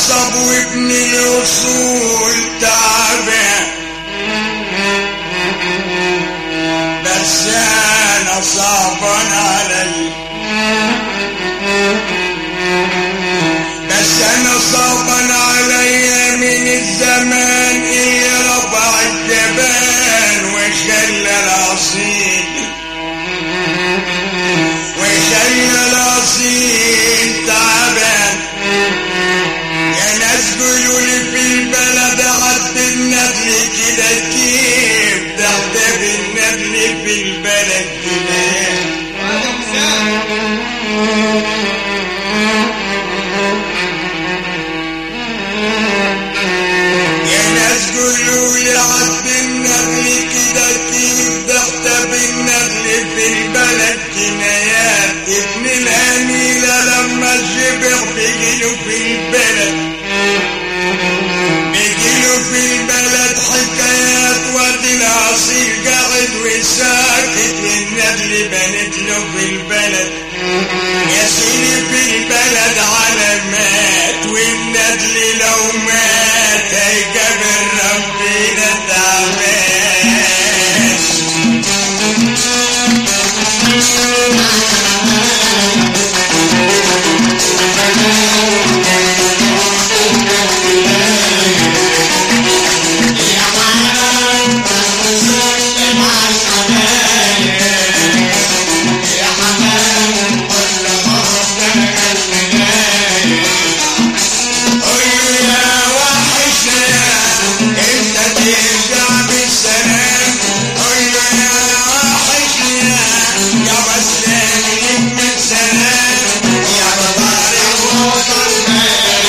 النصب وابن الوصول تعبان بس انا صعبان علي بس انا صعبان علي من الزمان اللي رفع الجبان وخلى الاصيل وخلى الاصيل تعبان يا ناس قولوا لي في البلد عد النبل كده كيف تحتب النبل في البلد كده يا ناس قولوا لي عد النبل كده كيف تحتب النبل في البلد جنايات ابن الأميلة لما الجبر بيجيله في البلد بيجيله في البلد حكايات وادي العصير قاعد وساكت والنبل بنت له في البلد يا سيدي في البلد علامات والنبل لو مات هيقابل ربنا تعبان قول يا وحشنا انت ترجع بالسلام قول يا وحشنا يا بسلام من سلام يا بطارق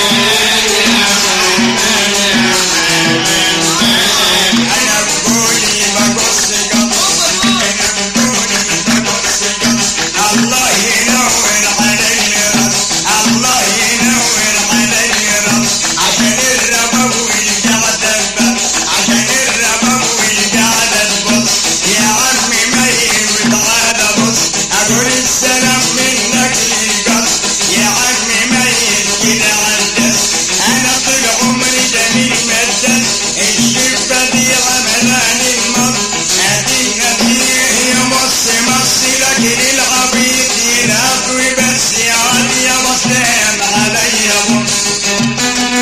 انا بقولي بقص قص انا بقولي بقص قص الله ينور علي راس الله ينور علي راس عشان الربوي قاعد البس عشان الربوي قاعد البص يا عمي ميت وتعالى بص اقول السلام منك للقص يا عمي ميت كده عالدس انا طول عمري جميل مدس الشفة دي عملاني المص ادينا فيه يا مص مص لكن العبيط ينافي بس يعد يا مسلم علي مص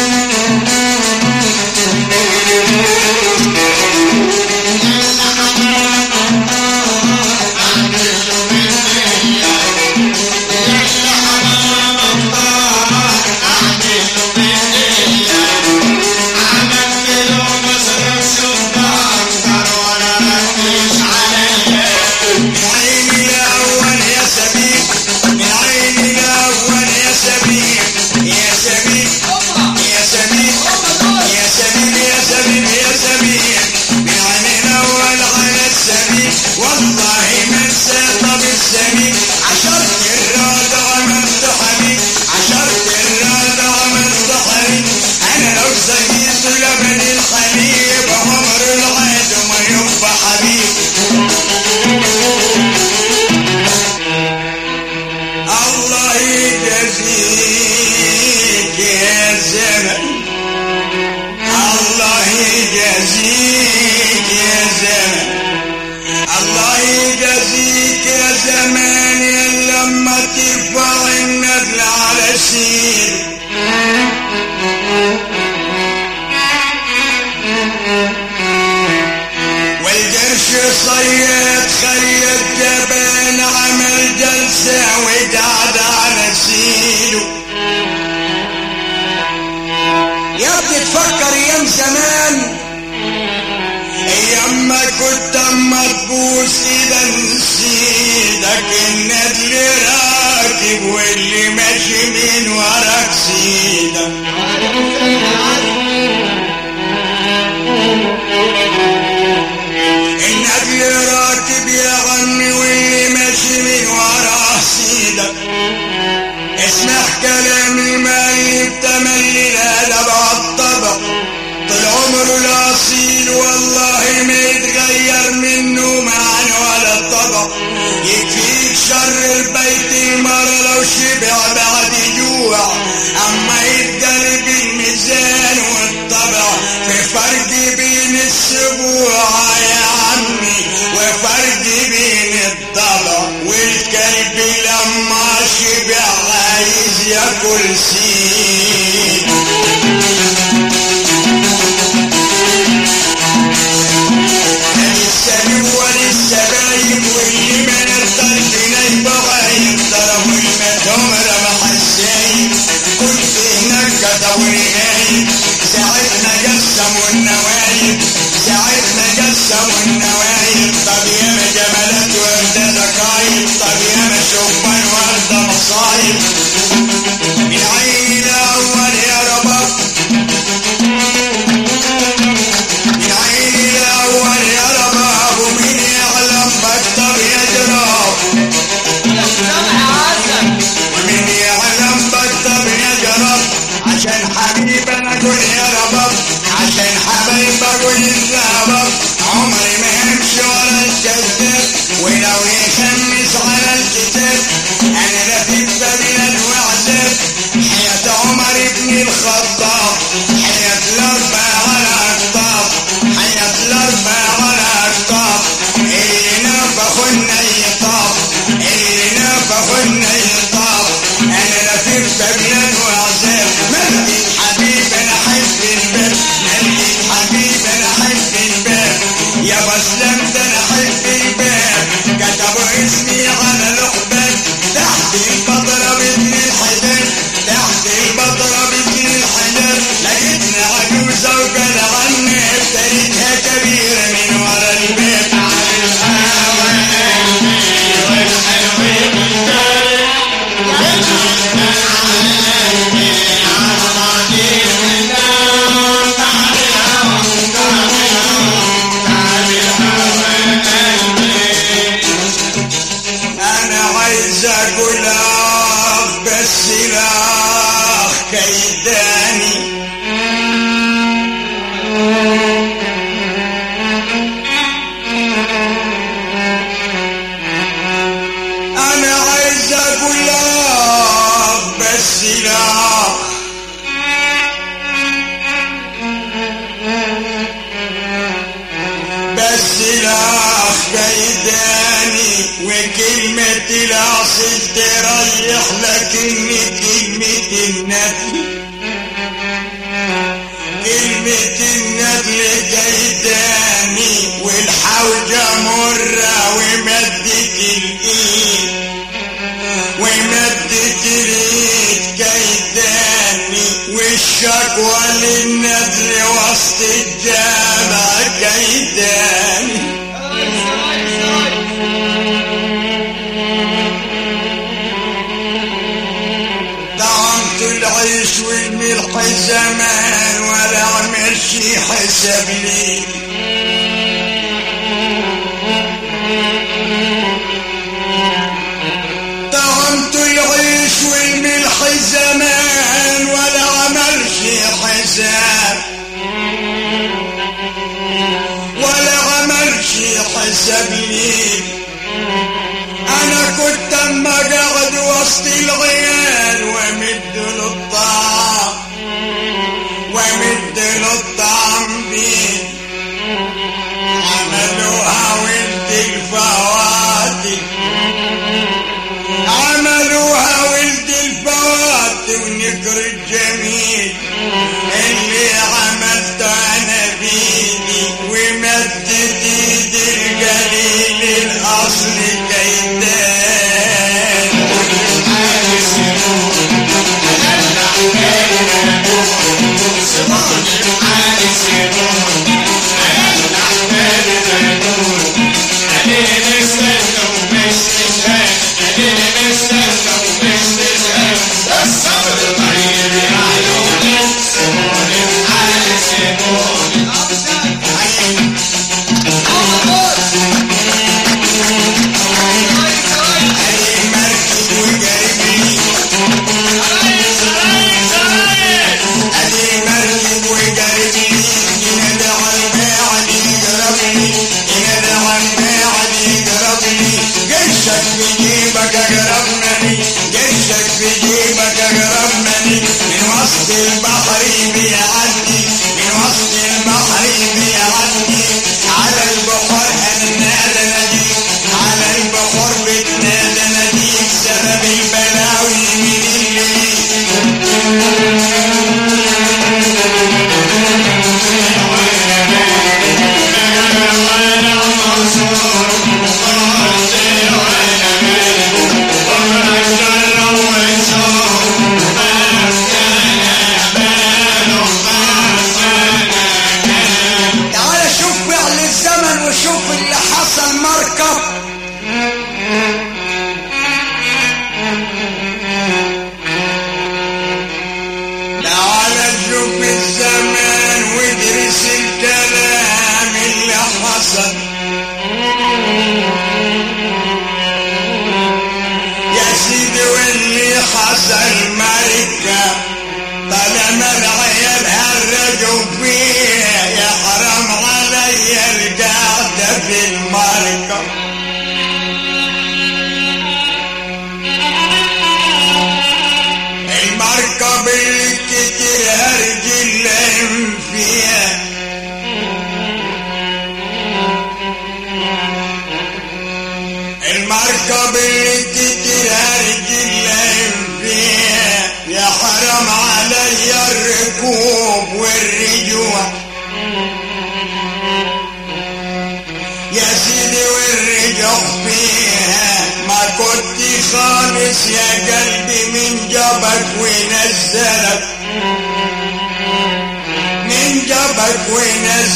من عيني الأول يا سبيل من عيني الأول يا سبيل يا سبيل يا سبيل يا سبيل يا سبيل يا سبيل من عيني الأول على السبيل والله من سيطب السبيل عشرت الراد عملت حبيب عشرت الراد عملت حبيب أنا لو سقيت لبن الحليب عمر العيد ما يبقى حبيب الله يجزيك يا زمن الله يجزيك يا زمن الله يجزيك يا زمان يا لما ترفع النبل على سيد والقرش صيد خيط جبان عمل جلسة وقعد على سيده يا بتتفكر ايام زمان ايام ما كنت اما تبوس ايدا نسيدك الندل راكب واللي ماشي من وراك سيدك النبي راكب يا غني واللي ماشي من وراه سيدك اسمع كلام المال تملي الادب عالطبع طول عمره الاصيل والله ما يتغير منه معنى ولا طبع يكفيك شر البيت المرة لو شبع بعد جوع اما يتقلب ياكل سين السبيب وللسبايب واللي من القلب نايب غايب ضربوا المدهم رمح السيب كنت هناك كتبوني غايب ساعة ما قسموا النوايب ساعة ما قسموا النوايب طب يا ما جمالات وردة دقايب طب يا ما شبان وردة مصايب من عيني الأول يا رباب من عيني الأول يا رباب ومين يعلم بكتر يا جراب ومين يعلم بكتر يا جراب عشان حبيب انا اقول يا رباب عشان حبيب اقول الزباب عمري ما يمشي ورا الكذاب ولو يخمس على الكتاب انا لفيت بين وعذاب حياة عمر بن الخطاب حياة الاربع على اكتاب حياة الاربع على اكتاب اللي نفخ النيطاب اللي نفخ النيطاب انا لفيت بين وعذاب ملكي حبيب انا احب الباب ملكي حبيب انا احب الباب يا بسلم ده انا احب الباب كتبوا اسمي على الأخبار تحت البطرة بابن الحجر تحت البطرة بابن الحجر لقيتنا عجوزة وقال عني ابتديتها كبيرة من ورا البيت انا عايز اقول اخ بس الاخ كيداني انا عايز اقول اخ بس الاخ بس الاخ كيداني وكلمة العصر تريح لكن كلمة النبي كلمة النبي كيداني والحوجة مرة ومدت الايد ومدت اليد كيداني والشكوى للنزل وسط الجامع كيداني طعمت العيش والملح زمان ولا عمل شي حسب لي طعمت العيش والملح زمان ولا عمل شي حساب ولا عمل شي حسب لي انا كنت اما قاعد وسط العيال وامد له الطعام وامد له الطعام بيه عملوها ولد الفواتي عملوها ولد الفواتي ونكر الجميل اللي عملته انا بيدي ومدت ايدي القليل الاصل كيدان أي مركب وجايبني أي مركب وجايبني ينادى على الباعد يقربني ينادى على الباعد يقربني جيشك في جيبك أقربني جيشك في جيبك أقربني من وسط البحر بيعدي من وسط البحر بيعدي على البحر هننادى ناديك على البحر بتنادى ناديك سبب البلاوي من اللي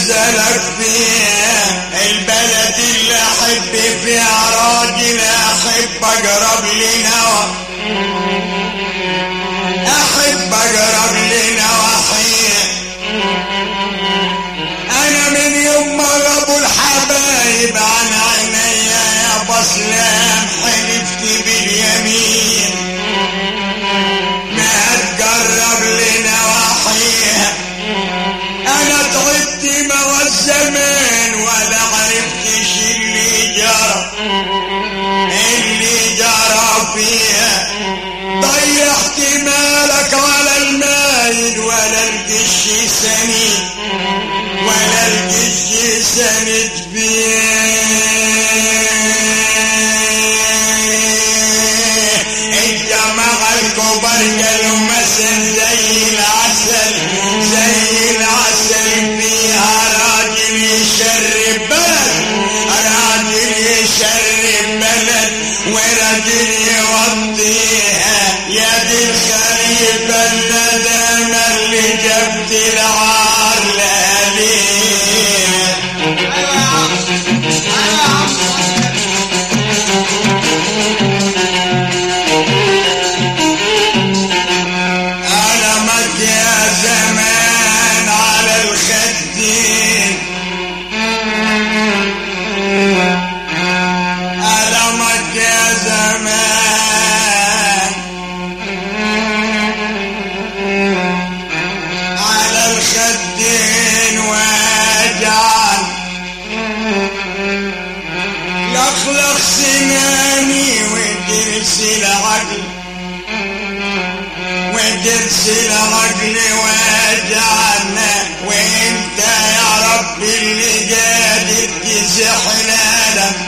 انزلك فيها البلد اللي احب فيها راجل احب اقرب لنوى احب اقرب لنواحيها انا من يوم ما غابوا الحبايب عن عينيا يا بسلام حلفت باليمين ما هتقرب لنواحيها انا تعبت مع الزمان ولا عرفتش اللي جرى اللي جرى فيها ضيعت مالك على المايل ولا القش سنين ولا القش سند فيه الجماعة الكبار قالوا مثل زي العسل زي العسل فيها راجل يشرب بلد راجل يشرب بلد وراجل يوطيها يا دي الخليفة الندامة اللي جبت العار لأهليها ألمك يا زمان على الخدين ألمك يا زمان على الخدين واجعل لخلخ سناني ودرس العقل ودرس العقل واجعلنا وانت يا رب اللي قادر تزح الالم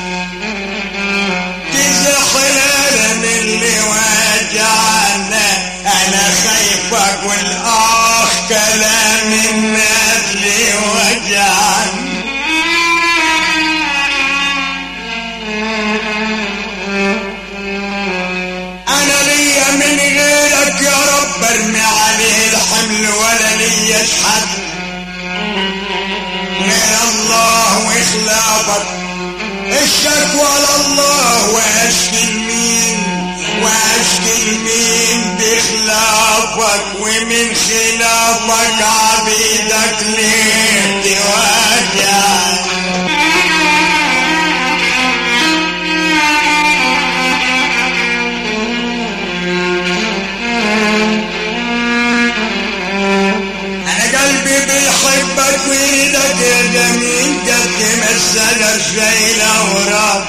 تزح الالم اللي واجعلنا انا خايف اقول اخ كلام الناس اللي وجعني انا ليا من غيرك يا رب ارمي عليه الحمل ولا ليا حد غير الله واخلاقك الشكوى على الله واشكي لمين واشكي لمين بخلافك ومن خلافك عبيدك ليه تواجهك انا قلبي بيحبك ويدك يا جميل قد ما الشجر شايل اوراق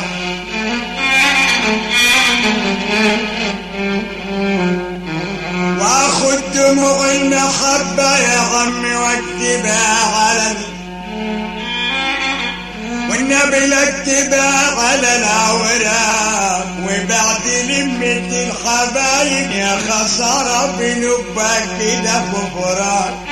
واخد دموع المحبة يا عمي واكتبها على ال- والنبي الاكتبها على الاوراق وبعد لمة الحبايب يا خسارة بنبقى كده في فراق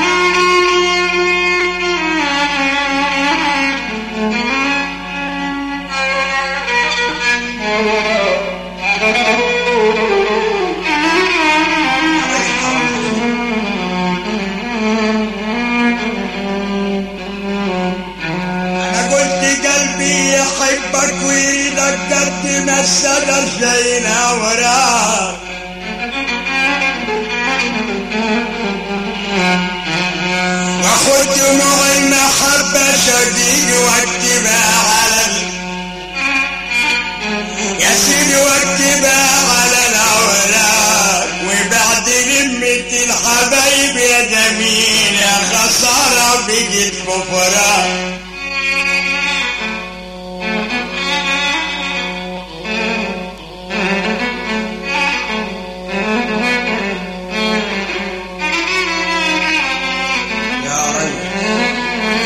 انا قلت قلبي يحبك ويريدك قد ما الشجر شايل اوراق واخد دموع المحبة شديد واكتبها على ال... يا سيدي واكتبها على الاوراق وبعد لمة الحبايب يا جميل يا خسارة بقت بفراق يا رب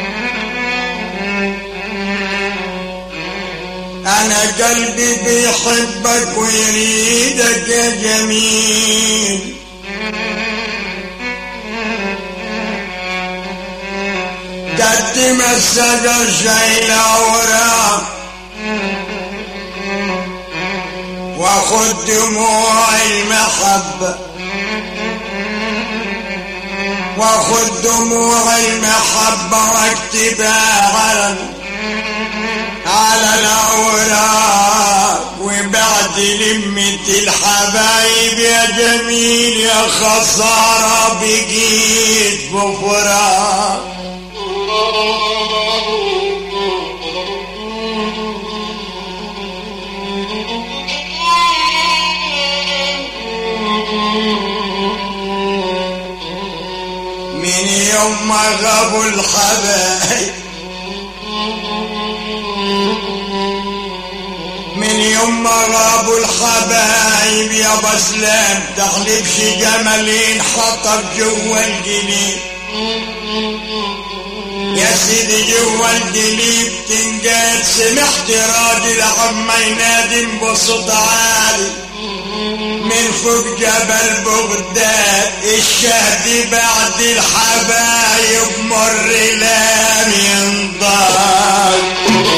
انا قلبي بيحبك ويريدك يا جميل قد ما الشجر شايل اوراق واخد دموع المحبه واخد دموع المحبة واكتبها على على الأوراق وبعد لمة الحبايب يا جميل يا خسارة بقيت بفراق من يوم ما غابوا الحبايب من يوم ما غابوا الحبايب يا بسلام تحلبش جملين حطب جوا الجليد يا سيدي جوا الجليد تنجاد سمعت راجل عما ينادم بصوت عالي من فوق جبل بغداد الشهد بعد الحبايب مر لام ينضاد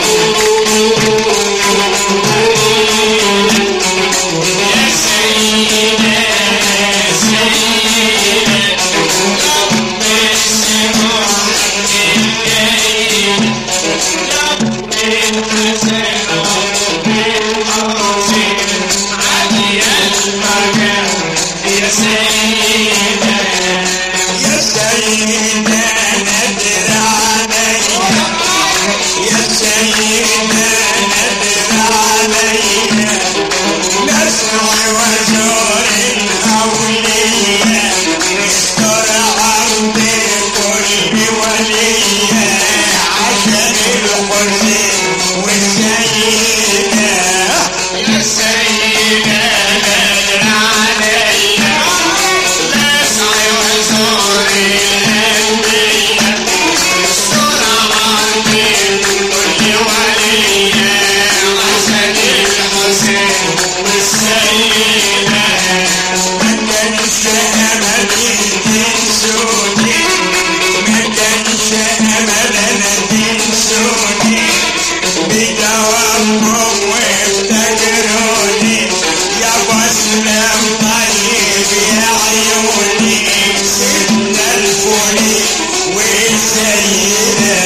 يا سيدنا ندر علينا يا سيدنا ندر علينا نسمع وزور الأولياء استر عبد كل وليا عشان الحسين والسيدة يا سيدنا ندر علينا نسمع وزور الأنبياء استر عبد كل وليا عشان الحسين والسيدة ما كانش أمل تنسوني ما كانش أمل أنا تنسوني بدوامكم وافتكروني يا بسلام طيب يا عيوني سيدنا الفولي والسيدة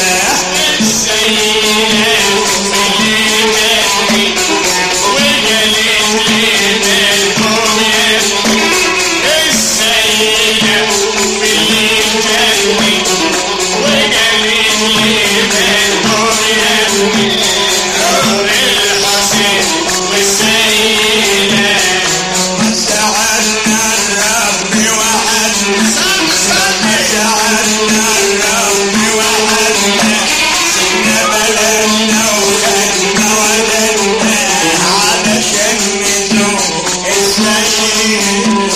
السيدة سعدنا الرب وعدنا سعدنا الرب وعدنا نبلنا ولدنا ولدنا علشان نزور السيد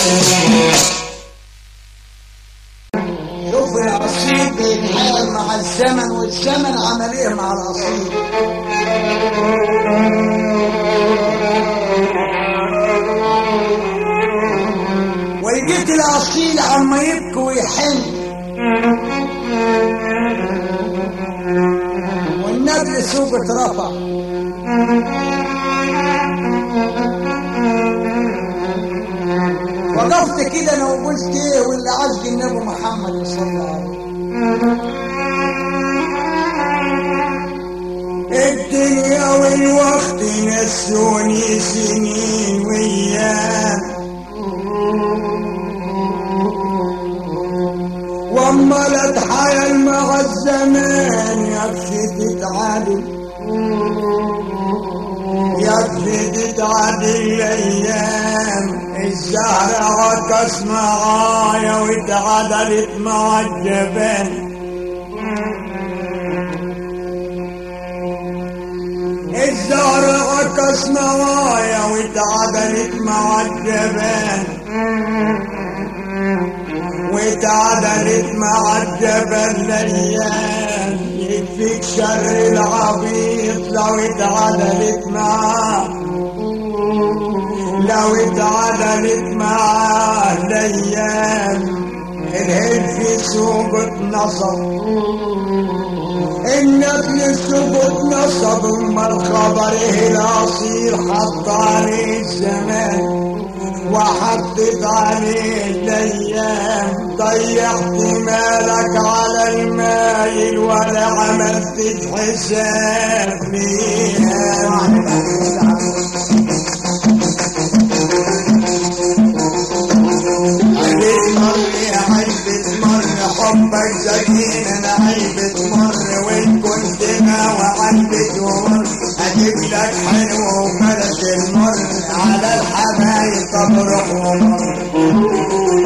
شوف الأصيل بيتحال مع الزمن والزمن عمل ايه مع الأصيل ولقيت الأصيل عما يبكي ويحن والنبل سوق اترفع وقفت كده انا وقلت ايه واللي عز النبي محمد صلى الله عليه الدنيا والوقت نسوني سنين وايام واما لا اتحايل مع الزمان يكفي تتعادل يكفي تتعادل الايام الزهرة عكس معايا واتعدلت مع الجبال الزهرة عكس معايا واتعدلت مع الجبال واتعدلت مع الجبل الايام يكفيك شر العبيط لو اتعدلت معاه لو اتعدلت معاه الايام الهيل في سوق اتنصب النبل سوق اتنصب اما الخبر ايه الاصيل حط عليه الزمان وحطت عليه الايام ضيعت مالك على المايل ولا عملت حساب فيها عيبة مر يا عيبة مر حبك زكين انا عيبة مر وان كنت غاوى عيبة ومر اجيب لك حلو وبلاش المر على الحبايب تبرح ومر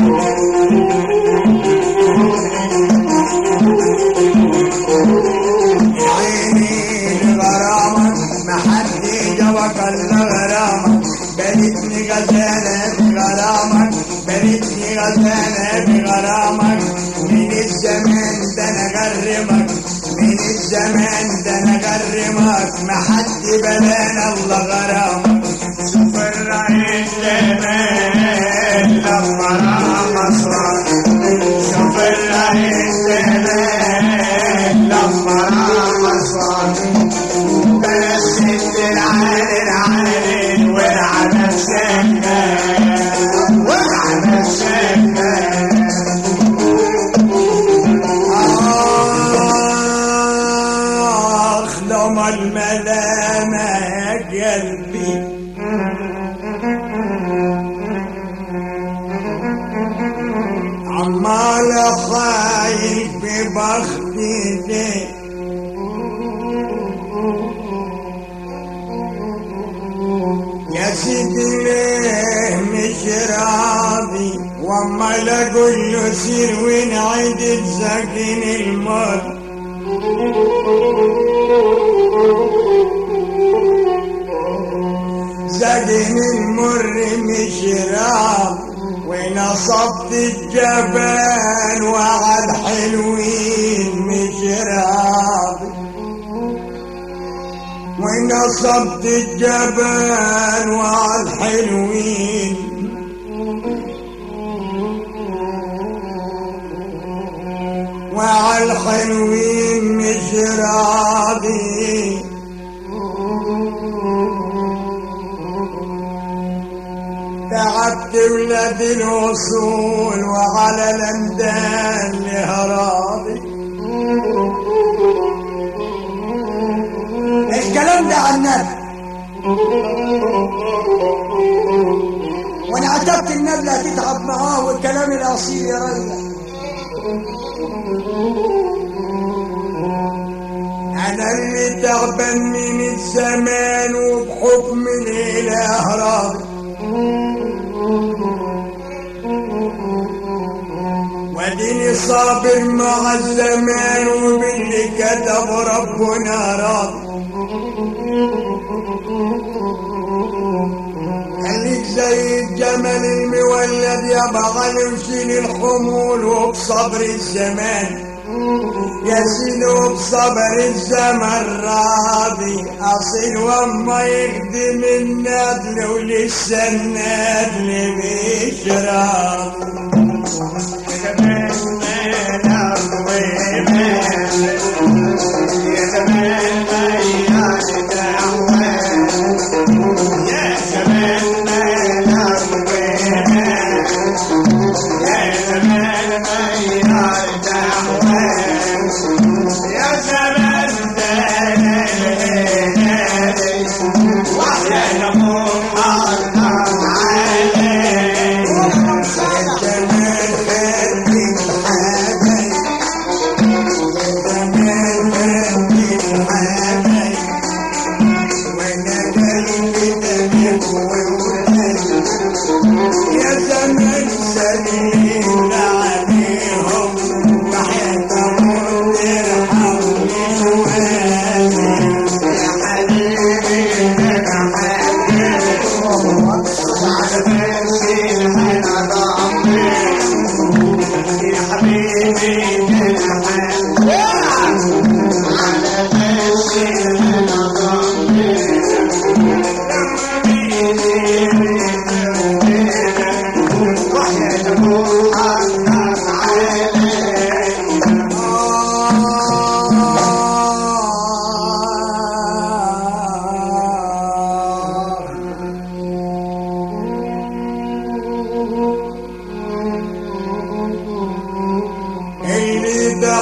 يا عيني الغرامة ما حد جوك الا غرامة بنتني غزالة بغرامك بنتني غزالة بغرامك من الزمان ده انا غرمك من الزمان ده انا غرمك ما حد بلانا الله غرامك شوف الرعيل زمان لما راح مصر شوف الرعيل زمان لما راح مصر بس العالي العالي والعالي السكان والعالي السكان آخ لما الملامة يا قلبي عمال خايف ببختي ليه يا سيدي ليه مش راضي واما لا اقول له سير ونعيد تسكن المر سكن المر مش راضي ونصبت الجبال وعد حلوين مش راضي ونصبت الجبال وعلى الحلوين وعلى الحلوين مش راضي تعبت ولاد الوصول وعلى الأندال لها راضي الكلام ده عن النبي وانا عتبت النبي هتتعب معاه والكلام الاصيل يا رجل أنا اللي تعبان من الزمان وبحكم الإله راضي واديني صابر مع الزمان وباللي كتب ربنا راضي خليك زي الجمل المولد يا بغل وشيل الحمول وبصبر الزمان يا سيدي بصبر الزمن راضي اصيل وما يخدم النادل ولسه النادل مش راضي يا زمان الجمال خلي الحبايب الجمال خلي الحبايب وانا قلبي دمك وولاد يا زمان سليم عليهم وحياتهم ترحمني شوية يا حبيبي يا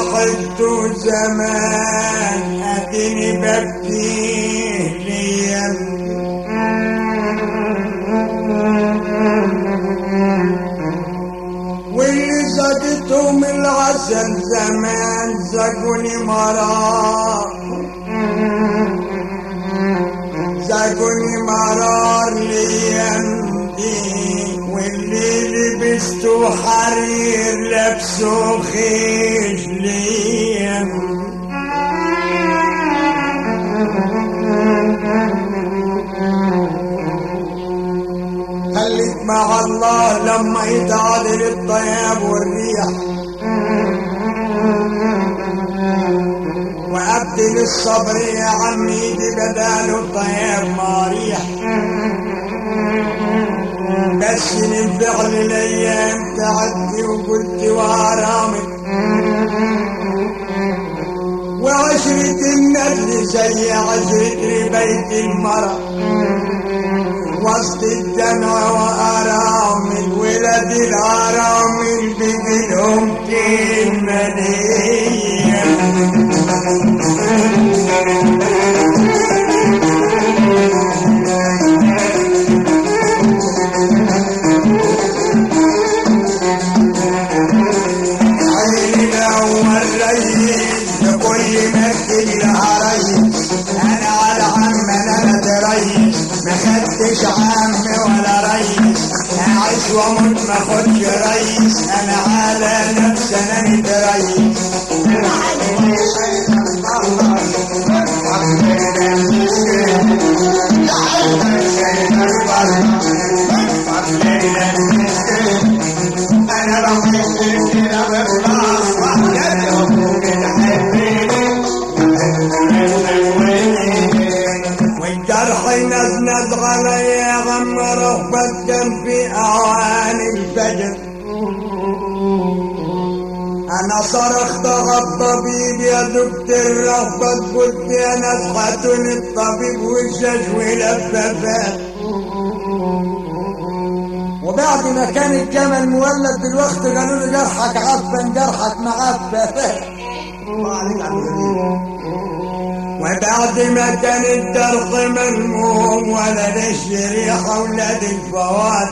صاحبته زمان اديني ببكيه ليا واللي زقتهم العسل زمان زقوني مرار زقوني مرار ليمدي واللي لبسته حرير لبسه خيش ليمدي خليك مع الله لما يتعادل الطياب والريح وأبدل الصبر يا عمي دي بداله الطياب ما ريح بس من فعل الأيام تعدي وقلت وهرامك وعشرة النجل زي عشرة بيت المرأة وسط الدمع وأرامل ولد الأرامل بجلهم كلمنية عيني الأول ريس بكل مسجد لها ريس أنا على عم أنا تريس ما خدتش عم ولا ريس أعيش وأموت ما خدش ريس أنا على نفسي أنا متريس أنا بحب كده بالراس والجرح نزند علي غم رغبة كان في أعواني الفجر أنا صرخت على الطبيب يا دكتور رغبة قلت يا نزحة الطبيب وشاش ولفافات وبعد ما كان الجمل مولد دلوقتي قالوا له جرحك عفن جرحك معفن وبعد ما كان الدرق ملموم ولا ريح اولاد الفوات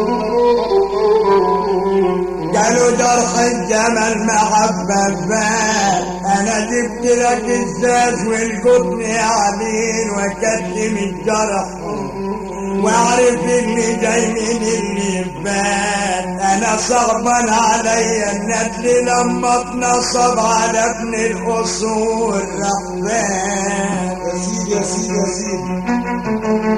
قالوا درخ الجمل معببات انا جبت لك الزاز والقطن عبين وكتم الجرح واعرف اللي جاي من اللي فات انا صعبان عليا الندل لما اتنصب على ابن الاصول رحبان يا سيدي يا سيدي يا سيدي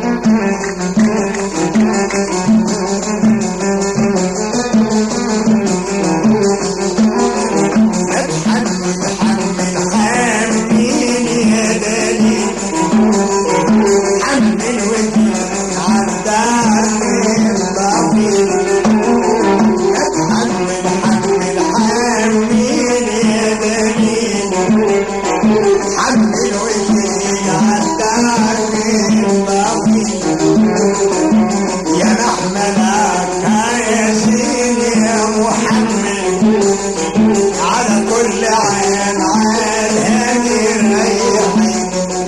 اتحمل حمل حمل يا دليل حمل وجهي عالدار الطويل اتحمل حمل حمل يا دليل حمل وجهي عالدار الطويل يا محملك يا سيدي يا محمد على كل عين عين هادي ريحي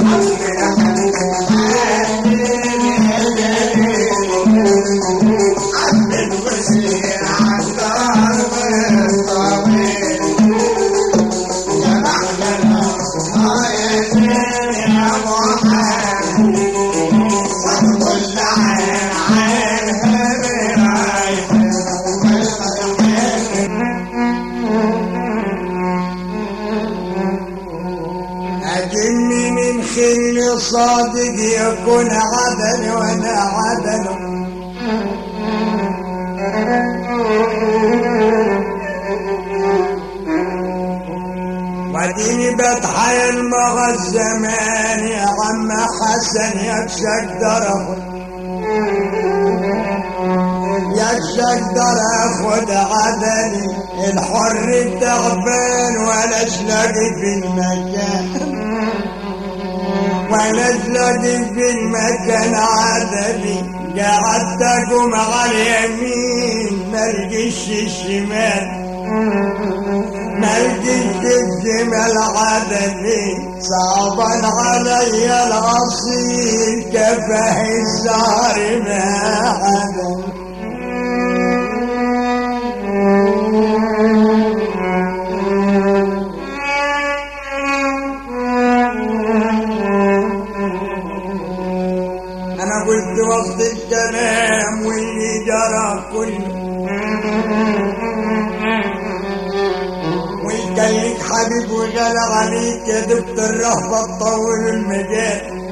عبد الوزير عبد الطويل يا محمد يا محمد وكل عين عين هادي أجني من خل صادق يكون عدل وأنا عدل وديني بتحايل مع الزمان يا عم حسن يكشك درب يكشك در اخد عدلي الحر التعبان ولا لاقي في المكان ولا لاقي في المكان عدلي قعدت اقوم على اليمين ملقيش الشمال ما لقيت الجمل عدني صعبا علي الاصيل كفه الزهر ما عدني انا قلت وسط الكلام واللي جرى كله وكان لك حبيب وقال عليك يا دكتور رهبة طول المجال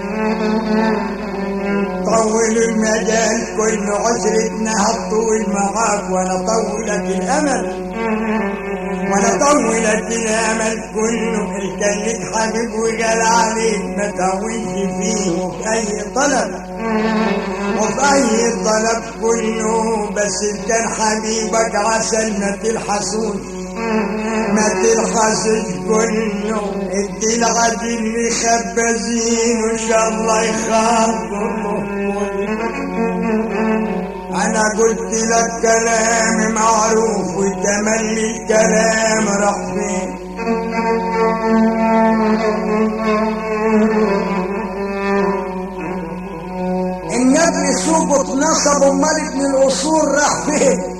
طول المجال كل عشرتنا هتطول معاك وانا طولك الامل وانا طولك الامل كله كان لك حبيب وقال عليك ما تهونش فيه وفي اي طلب وفي اي طلب كله بس كان حبيبك عسل ما تلحسوش ما تلحسش كله ادي العدل اللي خبازين وان شاء الله يخاطره انا قلت لك كلام معروف وتملي الكلام راح فين النبي سوقت نصب ملك من الاصول راح فين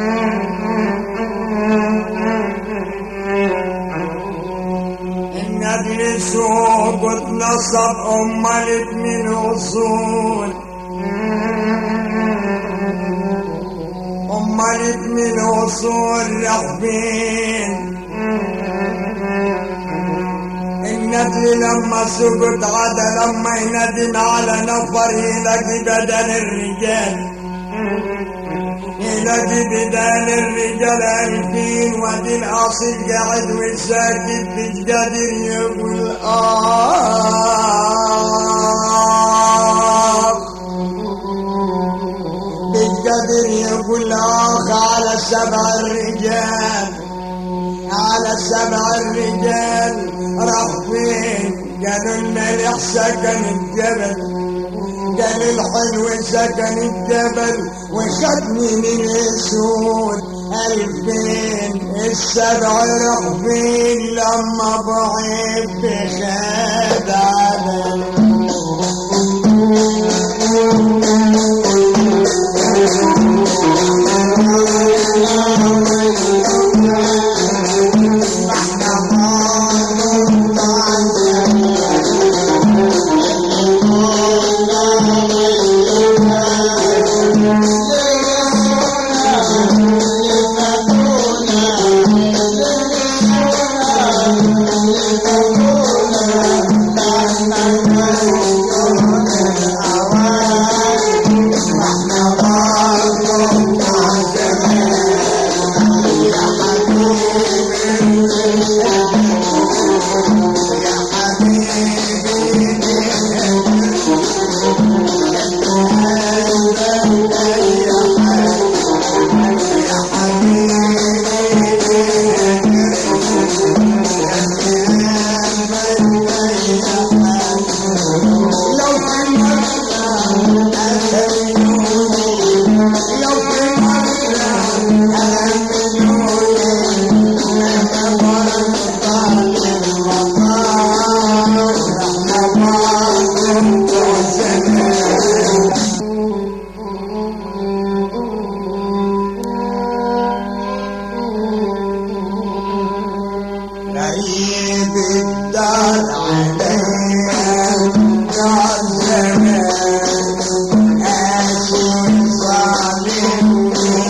النبي سوقت نصب ملك من الاصول امال ابن الوصول راح فين النبي لما سقط عاد لما يندم على نفر يلاقي بدل الرجال يلاقي بدل الرجال ألفين ودي الأصيل قاعد وساكت مش قادر يقول آه بالقدر يقول اخ على سبع الرجال على سبع الرجال راح فين قالوا الملح سكن الجبل قال الحلو سكن الجبل وخدني من السود الفين السبع راح فين لما بعيد بخاد على غريب الدار عليا دار زمان آسي ظالم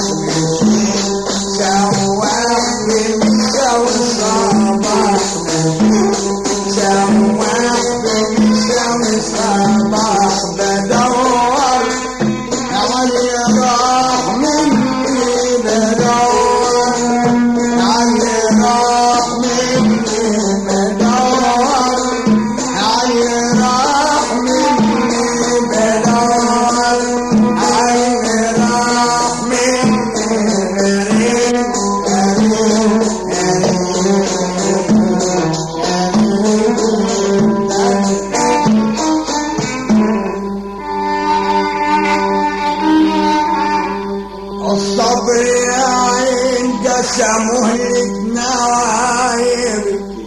سواح بمساوي صباح سواح بمساوي صباح بدور علي راح مني بدور علي راح مني بدور علي راح مني بدور علي راح مني غريب غريب الصبر يا عين قسمه لك نوايبك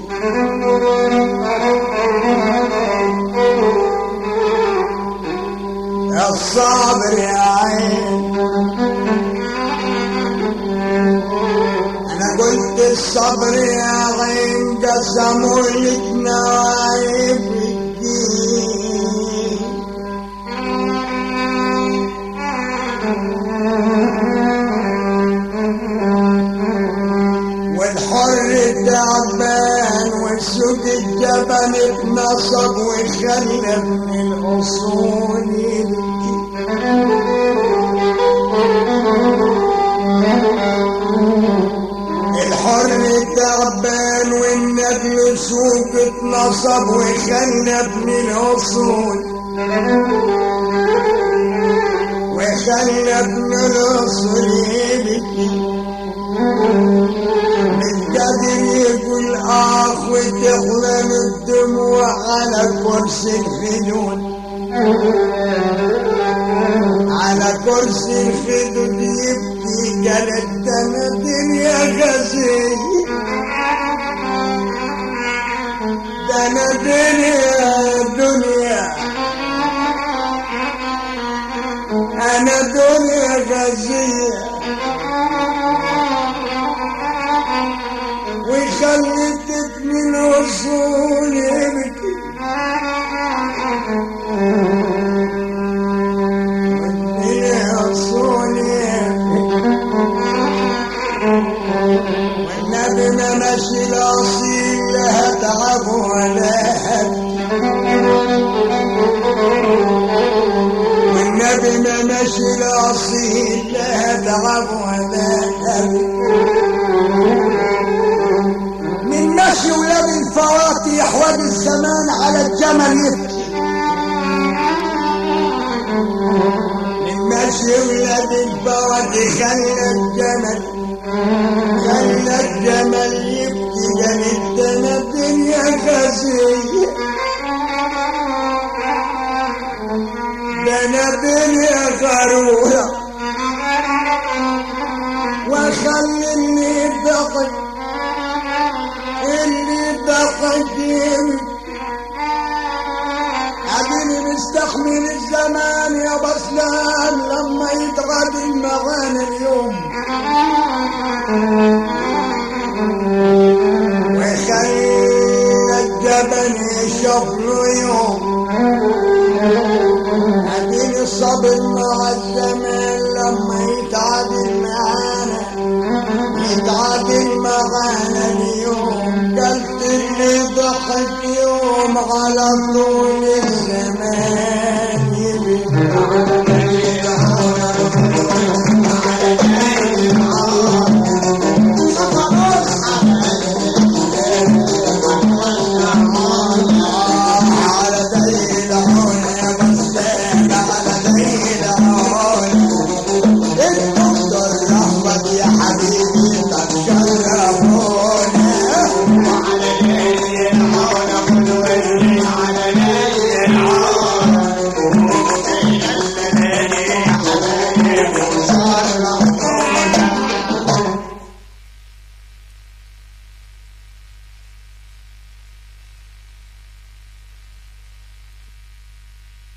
الصبر يا عين انا قلت الصبر يا عين قسموا لك نوايبك والحر تعبان والسوق الجبل اتنصب وخلى من الاصول يبكي الحر تعبان والنبل سوق اتنصب وخلى ابن الاصول وخلى ابن الاصول يبكي من قادر يقول اخ وتحلم الدموع على كرسي الخدود على كرسي الخدود يبكي قالت انا دنيا غزي ده انا دنيا دنيا انا دنيا غزيه وخلتك من وصول يبكي والدنيا وصول يبكي والنبي ما ماشي الاصيل لا تعب ولا هبكي والنبي ما ماشي الاصيل لا تعب ولا هبكي من مشي ولاد الفواتح وادي الزمان على الجمل يبكي من مشي ولاد الفواتح خلى الجمل خلى الجمل يبكي قالت انا الدنيا غزية ده انا الدنيا غرورة وخلي اللي بقي اللي بقدم اديني مستحمل الزمان يا بسلان لما يتغادل معانا اليوم وخلى الجبل يشوف له يوم اديني الصبر مع الزمان لما يتعادل معانا يتعادل معانا اليوم قلت اللي ضحك يوم على طول